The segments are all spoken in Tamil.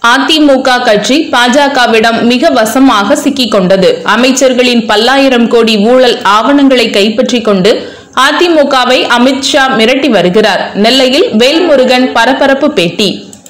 அதிமுக கட்சி பாஜகவிடம் மிக வசமாக சிக்கிக் கொண்டது அமைச்சர்களின் பல்லாயிரம் கோடி ஊழல் ஆவணங்களை கைப்பற்றிக் கொண்டு அதிமுகவை அமித்ஷா மிரட்டி வருகிறார் நெல்லையில் வேல்முருகன் பரபரப்பு பேட்டி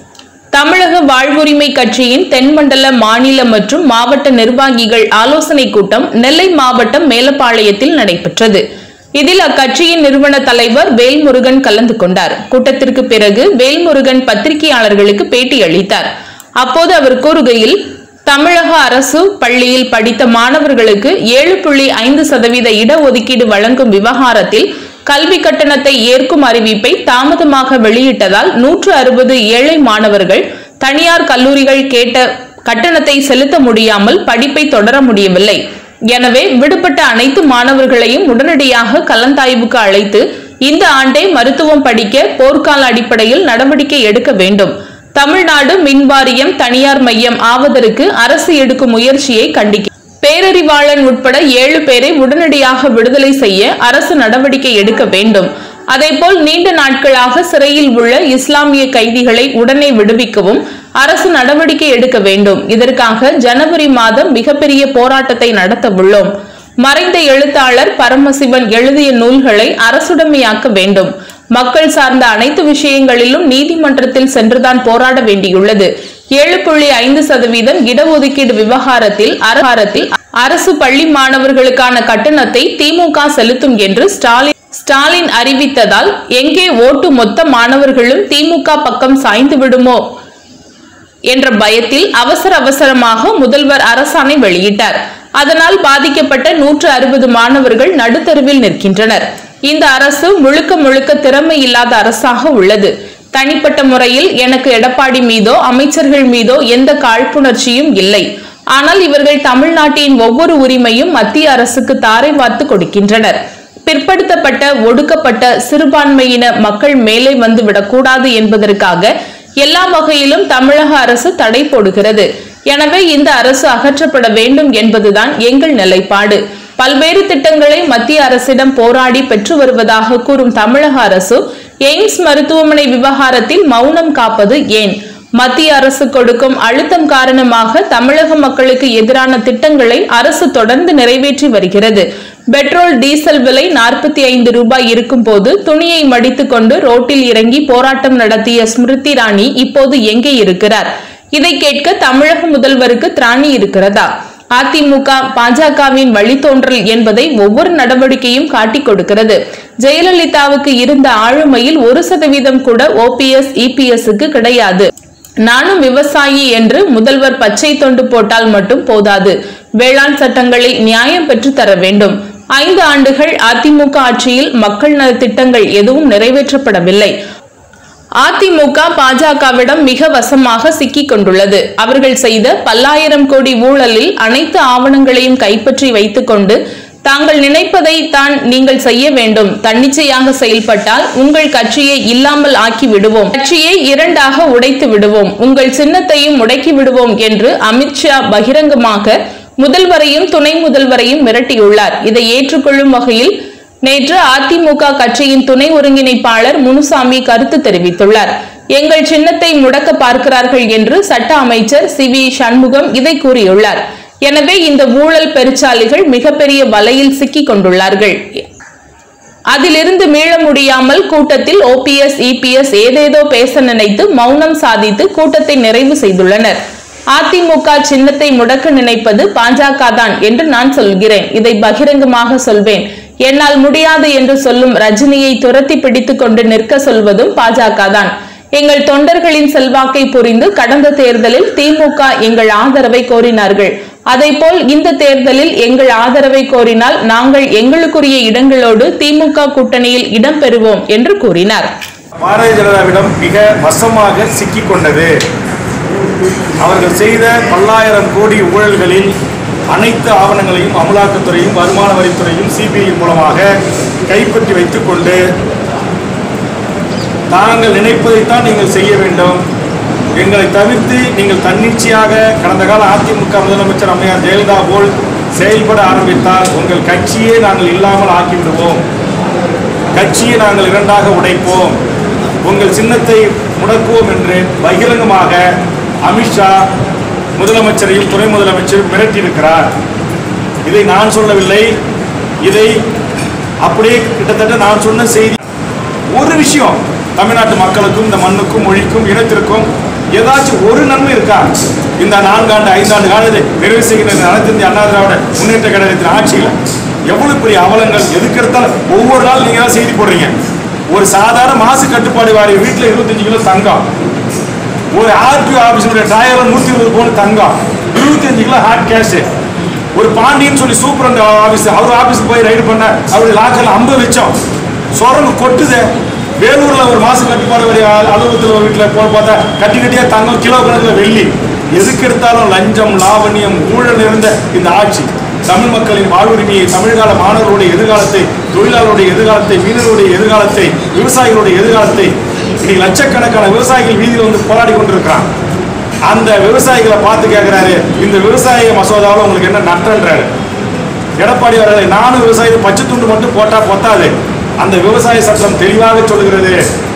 தமிழக வாழ்வுரிமை கட்சியின் தென்மண்டல மாநில மற்றும் மாவட்ட நிர்வாகிகள் ஆலோசனைக் கூட்டம் நெல்லை மாவட்டம் மேலப்பாளையத்தில் நடைபெற்றது இதில் அக்கட்சியின் நிறுவன தலைவர் வேல்முருகன் கலந்து கொண்டார் கூட்டத்திற்கு பிறகு வேல்முருகன் பத்திரிகையாளர்களுக்கு பேட்டி அளித்தார் அப்போது அவர் கூறுகையில் தமிழக அரசு பள்ளியில் படித்த மாணவர்களுக்கு ஏழு புள்ளி ஐந்து சதவீத இடஒதுக்கீடு வழங்கும் விவகாரத்தில் கல்வி கட்டணத்தை ஏற்கும் அறிவிப்பை தாமதமாக வெளியிட்டதால் நூற்று அறுபது ஏழை மாணவர்கள் தனியார் கல்லூரிகள் கேட்ட கட்டணத்தை செலுத்த முடியாமல் படிப்பை தொடர முடியவில்லை எனவே விடுபட்ட அனைத்து மாணவர்களையும் உடனடியாக கலந்தாய்வுக்கு அழைத்து இந்த ஆண்டே மருத்துவம் படிக்க போர்க்கால அடிப்படையில் நடவடிக்கை எடுக்க வேண்டும் தமிழ்நாடு மின்வாரியம் தனியார் மையம் ஆவதற்கு அரசு எடுக்கும் முயற்சியை கண்டிக்க பேரறிவாளன் உட்பட ஏழு பேரை உடனடியாக விடுதலை செய்ய அரசு நடவடிக்கை எடுக்க வேண்டும் அதேபோல் நீண்ட நாட்களாக சிறையில் உள்ள இஸ்லாமிய கைதிகளை உடனே விடுவிக்கவும் அரசு நடவடிக்கை எடுக்க வேண்டும் இதற்காக ஜனவரி மாதம் மிகப்பெரிய போராட்டத்தை நடத்த உள்ளோம் மறைந்த எழுத்தாளர் பரமசிவன் எழுதிய நூல்களை அரசுடைமையாக்க வேண்டும் மக்கள் சார்ந்த அனைத்து விஷயங்களிலும் நீதிமன்றத்தில் சென்றுதான் போராட வேண்டியுள்ளது ஏழு புள்ளி ஐந்து சதவீதம் இடஒதுக்கீடு விவகாரத்தில் அரசாரத்தில் அரசு பள்ளி மாணவர்களுக்கான கட்டணத்தை திமுக செலுத்தும் என்று ஸ்டாலின் ஸ்டாலின் அறிவித்ததால் எங்கே ஓட்டு மொத்த மாணவர்களும் திமுக பக்கம் சாய்ந்து விடுமோ என்ற பயத்தில் அவசர அவசரமாக முதல்வர் அரசாணை வெளியிட்டார் அதனால் பாதிக்கப்பட்ட நூற்று அறுபது மாணவர்கள் நடுத்தருவில் நிற்கின்றனர் இந்த அரசு முழுக்க முழுக்க திறமை இல்லாத அரசாக உள்ளது தனிப்பட்ட முறையில் எனக்கு எடப்பாடி மீதோ அமைச்சர்கள் மீதோ எந்த காழ்ப்புணர்ச்சியும் இல்லை ஆனால் இவர்கள் தமிழ்நாட்டின் ஒவ்வொரு உரிமையும் மத்திய அரசுக்கு தாரை வார்த்து கொடுக்கின்றனர் பிற்படுத்தப்பட்ட ஒடுக்கப்பட்ட சிறுபான்மையின மக்கள் மேலே வந்து விடக்கூடாது என்பதற்காக எல்லா வகையிலும் தமிழக அரசு தடை போடுகிறது எனவே இந்த அரசு அகற்றப்பட வேண்டும் என்பதுதான் எங்கள் நிலைப்பாடு பல்வேறு திட்டங்களை மத்திய அரசிடம் போராடி பெற்று வருவதாக கூறும் தமிழக அரசு எய்ம்ஸ் மருத்துவமனை விவகாரத்தில் மௌனம் காப்பது ஏன் மத்திய அரசு கொடுக்கும் அழுத்தம் காரணமாக தமிழக மக்களுக்கு எதிரான திட்டங்களை அரசு தொடர்ந்து நிறைவேற்றி வருகிறது பெட்ரோல் டீசல் விலை நாற்பத்தி ஐந்து ரூபாய் இருக்கும் போது துணியை மடித்துக் கொண்டு ரோட்டில் இறங்கி போராட்டம் நடத்திய ஸ்மிருதி இராணி இப்போது எங்கே இருக்கிறார் இதை கேட்க தமிழக முதல்வருக்கு திராணி இருக்கிறதா அதிமுக பாஜகவின் வழித்தோன்றல் என்பதை ஒவ்வொரு நடவடிக்கையும் காட்டிக் கொடுக்கிறது ஜெயலலிதாவுக்கு இருந்த ஆளுமையில் ஒரு சதவீதம் கூட ஓபிஎஸ் இபிஎஸ்க்கு கிடையாது நானும் விவசாயி என்று முதல்வர் பச்சை தொண்டு போட்டால் மட்டும் போதாது வேளாண் சட்டங்களை நியாயம் பெற்று தர வேண்டும் ஐந்து ஆண்டுகள் அதிமுக ஆட்சியில் மக்கள் நலத் திட்டங்கள் எதுவும் நிறைவேற்றப்படவில்லை அதிமுக பாஜகவிடம் மிக வசமாக சிக்கிக் கொண்டுள்ளது அவர்கள் செய்த பல்லாயிரம் கோடி ஊழலில் அனைத்து ஆவணங்களையும் கைப்பற்றி வைத்துக் கொண்டு தாங்கள் நினைப்பதை தான் நீங்கள் செய்ய வேண்டும் தன்னிச்சையாக செயல்பட்டால் உங்கள் கட்சியை இல்லாமல் ஆக்கி விடுவோம் கட்சியை இரண்டாக உடைத்து விடுவோம் உங்கள் சின்னத்தையும் முடக்கி விடுவோம் என்று அமித்ஷா பகிரங்கமாக முதல்வரையும் துணை முதல்வரையும் மிரட்டியுள்ளார் இதை ஏற்றுக்கொள்ளும் வகையில் நேற்று அதிமுக கட்சியின் துணை ஒருங்கிணைப்பாளர் முனுசாமி கருத்து தெரிவித்துள்ளார் எங்கள் சின்னத்தை முடக்க பார்க்கிறார்கள் என்று சட்ட அமைச்சர் சி வி சண்முகம் இதை கூறியுள்ளார் எனவே இந்த ஊழல் பெருச்சாலிகள் மிகப்பெரிய வலையில் சிக்கிக் கொண்டுள்ளார்கள் அதிலிருந்து மீள முடியாமல் கூட்டத்தில் ஓபிஎஸ் இபிஎஸ் ஏதேதோ பேச நினைத்து மௌனம் சாதித்து கூட்டத்தை நிறைவு செய்துள்ளனர் அதிமுக சின்னத்தை முடக்க நினைப்பது பாஜக தான் என்று நான் சொல்கிறேன் இதை பகிரங்கமாக சொல்வேன் என்னால் முடியாது என்று சொல்லும் ரஜினியை துரத்தி பிடித்துக் கொண்டு நிற்க சொல்வதும் பாஜக தான் எங்கள் தொண்டர்களின் செல்வாக்கை புரிந்து கடந்த தேர்தலில் திமுக எங்கள் ஆதரவை கோரினார்கள் அதைப்போல் இந்த தேர்தலில் எங்கள் ஆதரவை கோரினால் நாங்கள் எங்களுக்குரிய இடங்களோடு திமுக கூட்டணியில் இடம் பெறுவோம் என்று கூறினார் பாரதிய ஜனதாவிடம் மிக வசமாக சிக்கிக் கொண்டது அவர்கள் செய்த பல்லாயிரம் கோடி ஊழல்களில் அனைத்து ஆவணங்களையும் அமலாக்கத்துறையும் வருமான வரித்துறையும் சிபிஐ மூலமாக கைப்பற்றி வைத்துக்கொண்டு தாங்கள் நினைப்பதைத்தான் நீங்கள் செய்ய வேண்டும் எங்களை தவிர்த்து நீங்கள் தன்னிச்சையாக கடந்த கால அதிமுக முதலமைச்சர் அம்மையார் ஜெயலலிதா போல் செயல்பட ஆரம்பித்தால் உங்கள் கட்சியே நாங்கள் இல்லாமல் ஆக்கிவிடுவோம் கட்சியை நாங்கள் இரண்டாக உடைப்போம் உங்கள் சின்னத்தை முடக்குவோம் என்று பகிரங்கமாக அமித்ஷா முதலமைச்சரையும் துணை முதலமைச்சரும் மிரட்டியிருக்கிறார் இதை நான் சொல்லவில்லை இதை அப்படியே கிட்டத்தட்ட நான் சொன்ன செய்தி ஒரு விஷயம் தமிழ்நாட்டு மக்களுக்கும் இந்த மண்ணுக்கும் மொழிக்கும் இனத்திற்கும் ஏதாச்சும் ஒரு நன்மை இருக்கா இந்த நான்காண்டு ஐந்தாண்டு காலத்தில் நிறைவு செய்கிற இந்த அனைத்து இந்திய அண்ணா திராவிட முன்னேற்ற கழகத்தின் ஆட்சியில் எவ்வளவு பெரிய அவலங்கள் எதுக்கு எடுத்தாலும் ஒவ்வொரு நாள் நீங்க தான் செய்தி போடுறீங்க ஒரு சாதாரண மாசு கட்டுப்பாடு வாரிய வீட்டில் இருபத்தஞ்சு கிலோ தங்கம் ஒரு ஆர்டிஓ ஆபீஸுடைய டிராயர் நூத்தி இருபது பவுன் தங்கம் இருபத்தஞ்சு கிலோ ஹார்ட் கேஷ் ஒரு பாண்டியன்னு சொல்லி சூப்பரண்ட் ஆபீஸ் அவர் ஆபீஸ்க்கு போய் ரைடு பண்ண அவருடைய லாக்கர்ல ஐம்பது லட்சம் சொரங்கு கொட்டுது வேலூர்ல ஒரு மாசு கட்டுப்பாடு வரி அலு- அலுவலகத்துல ஒரு வீட்டுல போய் பார்த்தா கட்டி கட்டியா தங்கம் கிலோ கணக்குல வெள்ளி எதுக்கு எடுத்தாலும் லஞ்சம் லாவண்யம் ஊழல் நிறைந்த இந்த ஆட்சி தமிழ் மக்களின் வாழ்வுரிமையை தமிழ்கால மாணவர்களுடைய எதிர்காலத்தை தொழிலாளருடைய எதிர்காலத்தை மீனவருடைய எதிர்காலத்தை விவசாயிகளுடைய எதிர்காலத்தை இன்னைக்கு லட்சக்கணக்கான விவசாயிகள் வீதியில் வந்து போராடி கொண்டிருக்கிறான் அந்த விவசாயிகளை பார்த்து கேட்கிறாரு இந்த விவசாய மசோதாவில் உங்களுக்கு என்ன நட்டன்றாரு எடப்பாடி அவர்களை நானும் விவசாயி பச்சை துண்டு மட்டும் போட்டா பொத்தாது அந்த விவசாய சட்டம் தெளிவாக சொல்கிறது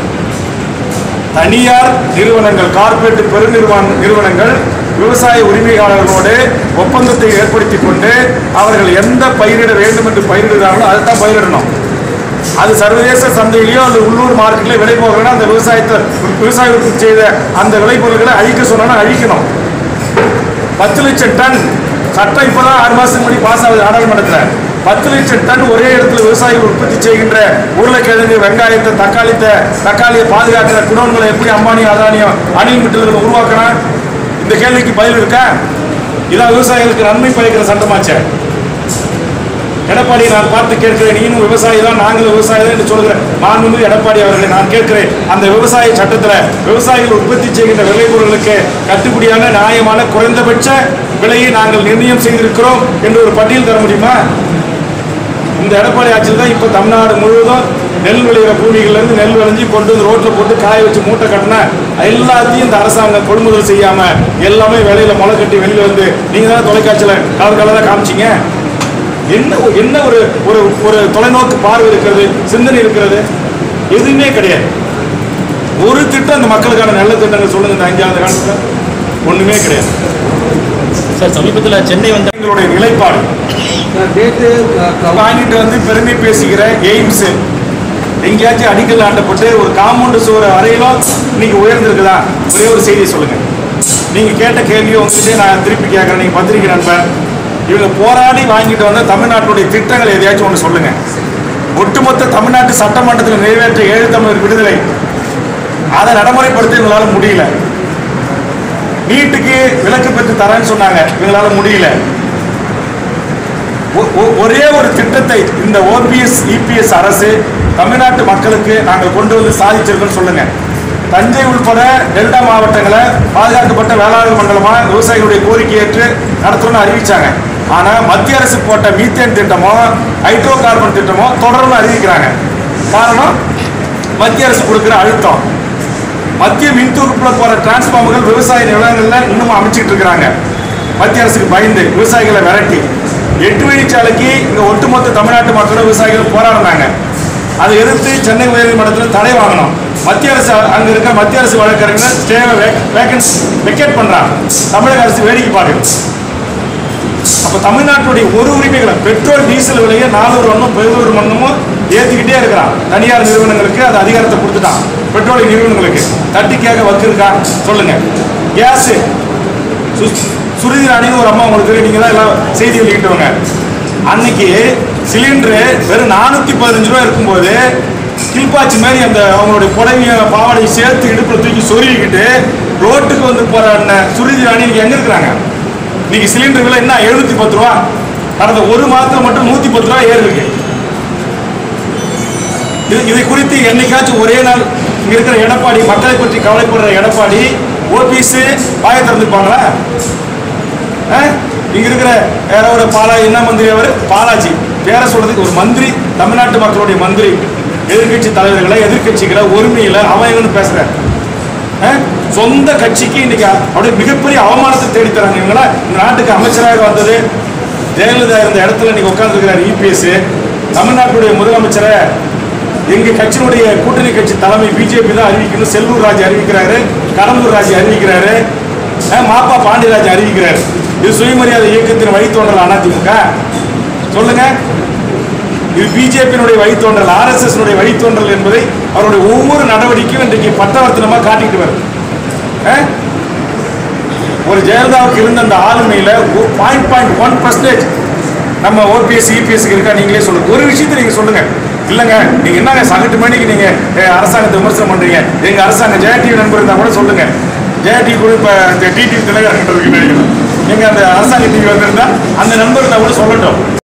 தனியார் நிறுவனங்கள் கார்ப்பரேட் பெருநிறுவன நிறுவனங்கள் விவசாய உரிமையாளர்களோடு ஒப்பந்தத்தை ஏற்படுத்தி கொண்டு அவர்கள் எந்த பயிரிட வேண்டும் என்று பயிரிடுகிறார்களோ அதை தான் பயிரிடணும் அது சர்வதேச சந்தையிலயோ அல்லது உள்ளூர் மார்க்கெட்லயோ விலை போகலன்னா அந்த விவசாயத்தை விவசாய உற்பத்தி செய்த அந்த விளைபொருட்களை அழிக்க சொன்னா அழிக்கணும் பத்து லட்சம் டன் சட்டம் இப்பதான் ஆறு மாசத்துக்கு முன்னாடி பாஸ் ஆகுது நாடாளுமன்றத்தில் பத்து லட்சம் டன் ஒரே இடத்துல விவசாயிகள் உற்பத்தி செய்கின்ற உருளைக்கிழங்கு வெங்காயத்தை தக்காளித்தை தக்காளியை பாதுகாக்கிற குடோன்களை எப்படி அம்பானி அதானியம் அணில் மிட்டல்கள் உருவாக்கணும் இந்த கேள்விக்கு பதில் இருக்கா இதான் விவசாயிகளுக்கு நன்மை பயக்கிற சட்டமாச்சே எடப்பாடி நான் பார்த்து கேட்கிறேன் நீனும் விவசாயி தான் நாங்களும் விவசாயி தான் என்று சொல்கிற மாண்புமிகு எடப்பாடி அவர்களை நான் கேட்கிறேன் அந்த விவசாய சட்டத்தில் விவசாயிகள் உற்பத்தி செய்கின்ற விளைபொருளுக்கு கட்டுப்படியான நியாயமான குறைந்தபட்ச விலையை நாங்கள் நிர்ணயம் செய்திருக்கிறோம் என்று ஒரு பட்டியல் தர முடியுமா இந்த எடப்பாடி ஆட்சியில் தான் இப்போ தமிழ்நாடு முழுவதும் நெல் விளையிற பூமிகள்லேருந்து நெல் விளைஞ்சி கொண்டு வந்து ரோட்டில் போட்டு காய வச்சு மூட்டை கட்டினா எல்லாத்தையும் இந்த அரசாங்கம் கொள்முதல் செய்யாம எல்லாமே விலையில முளை கட்டி வெளியில வந்து நீங்க தான் தொலைக்காட்சியில் கலர் கலராக காமிச்சீங்க என்ன ஒரு- என்ன ஒரு ஒரு ஒரு தொலைநோக்கு பார்வை இருக்கிறது சிந்தனை இருக்கிறது எதுவுமே கிடையாது ஒரு திட்டம் அந்த மக்களுக்கான நல்ல திட்டங்கள் சொல்லுங்க இந்த அஞ்சாவது காலத்துல ஒண்ணுமே கிடையாது சார் சமீபத்தில் சென்னை வந்த எங்களுடைய நிலைப்பாடு நேற்று வாங்கிட்டு வந்து பெருமை பேசுகிற எய்ம்ஸ் எங்கேயாச்சும் அடிக்கல் ஆட்டப்பட்டு ஒரு காம்பவுண்டு சுவர் வரையிலும் இன்னைக்கு உயர்ந்திருக்குதா ஒரே ஒரு செய்தியை சொல்லுங்க நீங்க கேட்ட கேள்வியை உங்ககிட்டே நான் திருப்பி கேட்கறேன் நீங்க பத்திரிக்கை நண்பர் இவங்க போராடி வாங்கிட்டு வந்த தமிழ்நாட்டுடைய திட்டங்கள் எதையாச்சும் ஒன்று சொல்லுங்க ஒட்டுமொத்த தமிழ்நாட்டு சட்டமன்றத்தில் நிறைவேற்ற ஏழு தமிழர் விடுதலை அதை நடைமுறைப்படுத்த இவங்களால முடியல நீட்டுக்கு விலக்கு பெற்று தரேன்னு சொன்னாங்க இவங்களால முடியல ஒ- ஒ- ஒரே ஒரு திட்டத்தை இந்த ஓபிஎஸ் இபிஎஸ் அரசு தமிழ்நாட்டு மக்களுக்கு நாங்கள் கொண்டு வந்து சாதிச்சிருக்கோம்னு சொல்லுங்க தஞ்சை உள்பட டெல்டா மாவட்டங்களை பாதுகாக்கப்பட்ட வேளாண் மண்டலமா விவசாயிகளுடைய கோரிக்கை ஏற்று நடத்தணும்னு அறிவிச்சாங்க ஆனா மத்திய அரசு போட்ட மீத்தேன் திட்டமோ ஹைட்ரோ கார்பன் திட்டமோ தொடர்ந்து அறிவிக்கிறாங்க காரணம் மத்திய அரசு கொடுக்குற அழுத்தம் மத்திய மின் தொகுப்புல போற டிரான்ஸ்பார்மர்கள் விவசாய நிலங்கள்ல இன்னும் அமைச்சிட்டு இருக்கிறாங்க மத்திய அரசுக்கு பயந்து விவசாயிகளை விரட்டி எட்டு வழிச்சாலைக்கு இங்க ஒட்டுமொத்த தமிழ்நாட்டு மக்களும் விவசாயிகள் போராடினாங்க அதை எதிர்த்து சென்னை உயர்நீதிமன்றத்தில் தடை வாங்கணும் மத்திய அரசு அங்க இருக்க மத்திய அரசு வழக்கறிஞர் ஸ்டேவை வேகன்ஸ் வெக்கேட் பண்றாங்க தமிழக அரசு வேடிக்கை பார்க்குது அப்ப தமிழ்நாட்டுடைய ஒரு உரிமைகளை பெட்ரோல் டீசல் விலையை நானூறு மண்ணும் பதினோரு மண்ணும் ஏத்திக்கிட்டே இருக்கிறான் தனியார் நிறுவனங்களுக்கு அது அதிகாரத்தை கொடுத்துட்டான் பெட்ரோலிய நிறுவனங்களுக்கு தட்டி கேட்க வக்கு இருக்கா சொல்லுங்க கேஸ் சுருதி ராணின்னு ஒரு அம்மா உங்களுக்கு தெரியும், நீங்க தான் எல்லாம் செய்தி வெளியிட்டவங்க அன்னைக்கு சிலிண்டரு வெறும் நானூத்தி பதினஞ்சு ரூபா இருக்கும்போது கில்பாச்சி மாதிரி அந்த அவங்களுடைய புடவைய பாவாடையை சேர்த்து இடுப்புல தூக்கி சொருகிக்கிட்டு ரோட்டுக்கு வந்து போற அண்ணன் சுருதி ராணி இன்னைக்கு எங்க இருக்கிறாங்க இன்னைக்கு சிலிண்டர் விலை என்ன எழுநூத்தி பத்து ரூபா கடந்த ஒரு மாதத்துல மட்டும் நூத்தி பத்து ரூபா ஏறி இருக்கு இது இதை குறித்து என்னைக்காச்சும் ஒரே நாள் இங்க இருக்கிற எடப்பாடி மக்களை பற்றி கவலைப்படுற எடப்பாடி ஓபிஎஸ் வாய திறந்துப்பாங்களா அஹ்? இங்க இருக்கிற வேற ஒரு பாலா என்ன மந்திரி அவர் பாலாஜி பேர சொல்றதுக்கு ஒரு மந்திரி தமிழ்நாட்டு மக்களுடைய மந்திரி எதிர்க்கட்சி தலைவர்களை எதிர்க்கட்சிகளை ஒருமையில அவங்கன்னு பேசுறாரு அஹ்? சொந்த கட்சிக்கு இன்னைக்கு அப்படியே மிகப்பெரிய அவமானத்தை தேடி தராங்க இவங்களா இந்த நாட்டுக்கு அமைச்சராக வந்தது ஜெயலலிதா இருந்த இடத்துல இன்னைக்கு உட்கார்ந்துருக்கிறார் இபிஎஸ் தமிழ்நாட்டுடைய முதலமைச்சரை எங்க கட்சியினுடைய கூட்டணி கட்சி தலைமை பிஜேபி தான் அறிவிக்கணும் செல்லூர் ராஜ் அறிவிக்கிறாரு கடம்பூர் ராஜ் அறிவிக்கிறாரு அஹ், மாப்பா பாண்டியராஜ் அறிவிக்கிறார் இது சுயமரியாதை இயக்கத்தின் வழித்தோன்றல் அதிமுக சொல்லுங்க இது பிஜேபியினுடைய வழித்தோன்றல் ஆர்எஸ்எஸ் வழித்தோன்றல் என்பதை அவருடைய ஒவ்வொரு நடவடிக்கையும் இன்றைக்கு பட்டவர்த்தனமா காட்டிட்டு வருது அஹ்? ஒரு ஜெயலலிதாவுக்கு இருந்த அந்த ஆளுமையில பாயிண்ட் பாயிண்ட் ஒன் பர்சன்டேஜ் நம்ம ஓபிஎஸ் இபிஎஸ்க்கு இருக்கா நீங்களே சொல்லுங்க ஒரு விஷயத்தை நீங்க சொல்லுங்க இல்லைங்க நீங்க என்னங்க சகட்டு மணிக்கு நீங்க அஹ், அரசாங்கத்தை விமர்சனம் பண்றீங்க எங்க அரசாங்கம் ஜெயா டிவி நண்பர் இருந்தா கூட சொல்லுங்க ஜெயா டிவி கூட இப்ப டிடிவி தினகரன் இருக்கு நினைக்கிறேன். எங்க அந்த அரசாங்க டிவி வந்திருந்தா அந்த நண்பர் இருந்தா கூட சொல்லட்டும்